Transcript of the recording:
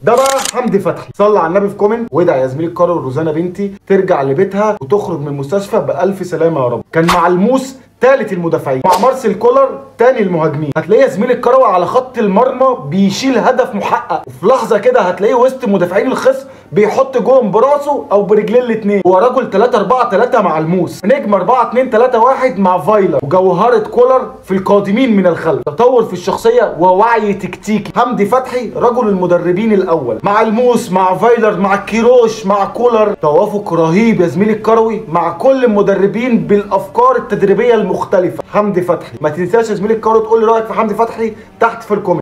ده بقى حمدي فتحي صلى على النبي في كومنت وادعي يا زميلي الكروي روزانا بنتي ترجع لبيتها وتخرج من المستشفى بالف سلامه يا رب كان مع الموس ثالث المدافعين مع مارسيل كولر تاني المهاجمين هتلاقيه يا زميلي الكروي على خط المرمى بيشيل هدف محقق وفي لحظه كده هتلاقيه وسط مدافعين الخصم بيحط جون براسه او برجلين الاثنين هو رجل 3 4 3 مع الموس نجم 4 2 3 1 مع فايلر وجوهره كولر في القادمين من الخلف تطور في الشخصيه ووعي تكتيكي حمدي فتحي رجل المدربين الاول مع الموس مع فايلر مع كيروش مع كولر توافق رهيب يا زميلي الكروي مع كل المدربين بالافكار التدريبيه المختلفه حمدي فتحي ما تنساش يا زميلي الكروي تقول لي رايك في حمدي فتحي تحت في الكومنت